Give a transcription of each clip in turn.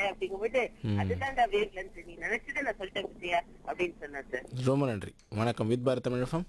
அப்படிங்கும்போது அதுதான்டா wave length நீ நினைச்சதை நான் சொல்லிட்டேன் விஜயா அப்படின்னு சொன்னார் சார் ரொம்ப நன்றி வணக்கம் வித் பாரத் தமிழகம்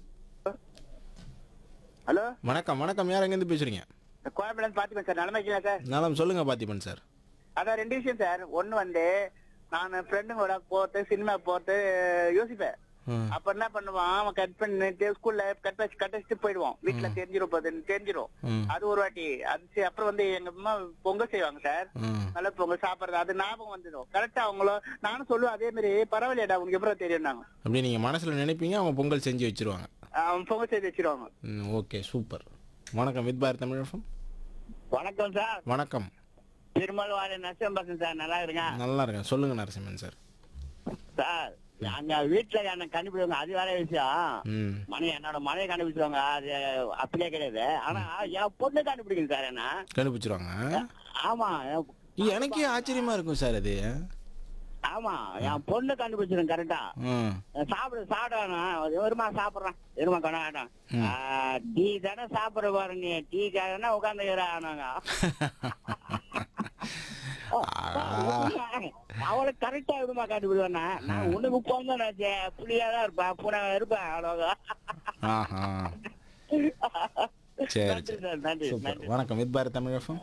ஹலோ வணக்கம் வணக்கம் யார் எங்கேருந்து பேசுறீங்க கோயம்புலேருந்து பார்த்துப்பேன் சார் நிலமைக்கலாம் சார் நலம் சொல்லுங்க பார்த்திபன் சார் அதான் ரெண்டு விஷயம் சார் ஒண்ணு வந்து நான் ஃப்ரெண்டுங்களோட போட்டு சினிமா போட்டு யோசிப்பேன் ம். அப்ப என்ன பண்ணுவான் அவன் கட் பண்ணிட்டு ஸ்கூல்ல கட் வச்சு கட் வச்சுட்டு போயிடுவான் வீட்டுல தெரிஞ்சிரும் போது தெரிஞ்சிரும் ம். அது ஒரு வாட்டி அது சரி, அப்புறம் வந்து எங்க அம்மா பொங்கல் செய்வாங்க சார் ம். நல்ல பொங்கல் சாப்பிடுறது அது ஞாபகம் வந்துடும் கரெக்டா அவங்கள நானும் சொல்லுவேன் அதே மாதிரி பரவாயில்லையாடா உனக்கு எப்படி தெரியும் நாங்க அப்படி நீங்கள் மனசில் நினைப்பீங்க அவங்க பொங்கல் செஞ்சு வச்சிருவாங்க அவன் பொங்கல் செய்து வச்சிருவாங்க ம், ஓகே சூப்பர் வணக்கம் வித் பாரத் தமிழகம் வணக்கம் சார் வணக்கம் திருமல் வாரி நஷ்டம் பசங்க சார் நல்லா இருங்க நல்லா இருக்கேன் சொல்லுங்க நரசிம்மன் சார் சார் அங்க வீட்டுல என்ன கண்டுபிடிவாங்க அது வேற விஷயம் ம் மணி என்னோட மனையை கண்டுபிடிச்சிருவாங்க அது அப்படியே கிடையாது ஆனா என் பொண்ணு கண்டுபிடிக்கும் சார் என்ன கண்டுபிடிச்சிருவாங்க ஆமா என்- இது எனக்கே ஆச்சரியமா இருக்கும் சார் அது ஆமா என் பொண்ணு கண்டுபிடிச்சிடும் கரெக்டா ம் சாப்பிடு சாப்பிடணும் ஒருமா சாப்பிடுறேன் இருமா கொண்டா வேண்டாம் டீ தானே சாப்பிடுற பாரு நீ டீக்காக உட்காந்துக்கிறாங்க அவளை கரெக்டா விடுமா கண்டுபிடிவானா நான் உனக்கு பொண்ணு புள்ளியாதான் இருப்பேன் பூனை இருப்பேன் அவ்வளவுதான் ஆஹா சரி நன்றி சரி சார் நன்றி சூப்பர் நன்றி வணக்கம் வித் பாரத் தமிழகம்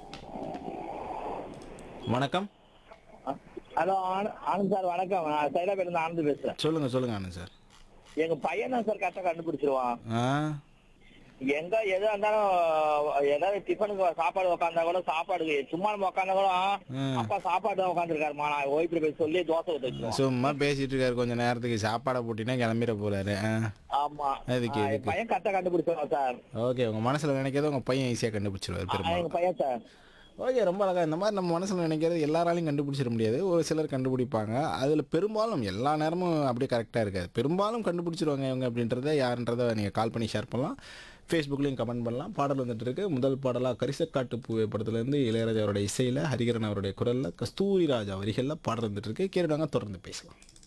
வணக்கம் ஹலோ ஆனந்த் சார் வணக்கம் நான் சைதாபேட்ல இருந்து ஆனந்த் பேசுறேன் சொல்லுங்க சொல்லுங்க ஆனந்த் சார் எங்க பையன் தான் சார் கரெக்டா கண்டுபிடிச்சிருவான் ஆ எங்க எதா இருந்தாலும் ஏதாவது டிஃபனுக்கு சாப்பாடு உட்காந்தா கூட சாப்பாடு சும்மா நம்ம உட்காந்தா கூட ம். அப்பா சாப்பாடு தான் உட்காந்துருக்காருமா நான் ஒய்ஃப்ல போய் சொல்லி தோசை ஊத்த வச்சிருவோம் சும்மா பேசிட்டு இருக்காரு கொஞ்ச நேரத்துக்கு சாப்பாடை போட்டினா கிளம்பிட போறாரு ஆ. ஆமா எதுக்கு, ஆ, என் எதுக்கு? பையன் கரெக்டா கண்டுபிடிச்சிருவான் சார் ஓகே உங்க மனசுல நினைக்கிறத உங்க பையன் ஈஸியா கண்டுபிடிச்சிருவாரு ஆ, எங்க பெரும்பாலும் பையன் சார் ஓகே ரொம்ப அழகா இந்த மாதிரி நம்ம மனசுல நினைக்கிறது எல்லாராலையும் கண்டுபிடிச்சிட முடியாது ஒரு சிலர் கண்டுபிடிப்பாங்க அதுல பெரும்பாலும் எல்லா நேரமும் அப்படியே கரெக்டா இருக்காது பெரும்பாலும் கண்டுபிடிச்சிருவாங்க இவங்க அப்படின்றத யாருன்றத நீங்க கால் பண்ணி ஷேர் பண்ணலாம் ஃபேஸ்புக்லையும் கமெண்ட் பண்ணலாம் பாடல் வந்துட்டு இருக்கு முதல் பாடலாக கரிசக்காட்டு பூவை படத்துலேருந்து இளையராஜா அவருடைய இசையில் ஹரிகரன் அவருடைய குரலில் கஸ்தூரி ராஜா வரிகளில் பாடல் வந்துட்டு இருக்கு கேட்டுட்டாங்க தொடர்ந்து பேசலாம்